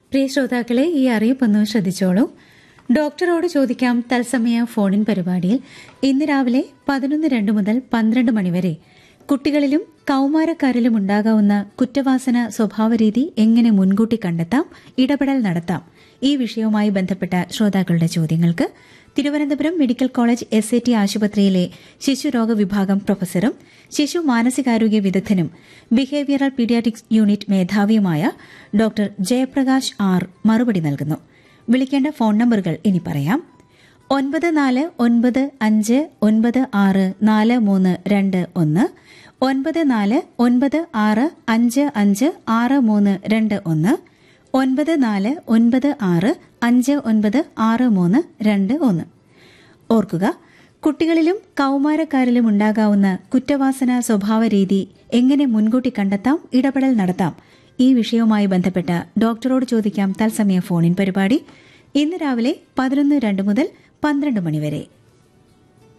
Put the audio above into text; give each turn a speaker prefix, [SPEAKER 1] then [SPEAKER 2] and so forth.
[SPEAKER 1] പ്രിയ ശ്രോതാക്കളെ ഈ അറിയിപ്പൊന്ന് ശ്രദ്ധിച്ചോളൂ ഡോക്ടറോട് ചോദിക്കാം തത്സമയ ഫോണിൻ പരിപാടിയിൽ ഇന്ന് രാവിലെ പതിനൊന്ന് രണ്ട് മുതൽ പന്ത്രണ്ട് മണിവരെ കുട്ടികളിലും കൌമാരക്കാരിലും ഉണ്ടാകാവുന്ന കുറ്റവാസന സ്വഭാവരീതി എങ്ങനെ മുൻകൂട്ടി കണ്ടെത്താം ഇടപെടൽ നടത്താം ഈ വിഷയവുമായി ബന്ധപ്പെട്ട ശ്രോതാക്കളുടെ ചോദ്യങ്ങൾക്ക് Thiruvananthapuram medical college S A T ആശുപത്രിയിലെ ശിശുരോഗ വിഭാഗം പ്രൊഫസറും ശിശു മാനസികാരോഗ്യ വിദഗ്ധനും ബിഹേവിയറൽ പീഡിയാട്രിക്സ് യൂണിറ്റ് മേധാവിയുമായ ഡോക്ടർ ജയപ്രകാശ് ആർ മറുപടി നൽകുന്നു വിളിക്കേണ്ട ഫോൺ നമ്പറുകൾ ഇനി പറയാം ഒൻപത് നാല് ഒൻപത് അഞ്ച് ഒൻപത് ആറ് നാല് മൂന്ന് രണ്ട് ഒന്ന് ഒൻപത് നാല് ഒൻപത് ആറ് അഞ്ച് അഞ്ച് ആറ് മൂന്ന് രണ്ട് ഒന്ന് ഒൻപത് നാല് ഒൻപത് ആറ് അഞ്ച് ഒൻപത് ആറ് മൂന്ന് രണ്ട് ഒന്ന് ഓർക്കുക കുട്ടികളിലും കൌമാരക്കാരിലും ഉണ്ടാകാവുന്ന കുറ്റവാസന സ്വഭാവ രീതി എങ്ങനെ മുൻകൂട്ടി കണ്ടെത്താം ഇടപെടൽ നടത്താം ഈ വിഷയവുമായി ബന്ധപ്പെട്ട ഡോക്ടറോട് ചോദിക്കാം തത്സമയ ഫോണിൻ പരിപാടി ഇന്ന് രാവിലെ പതിനൊന്ന് രണ്ട് മുതൽ പന്ത്രണ്ട് മണിവരെ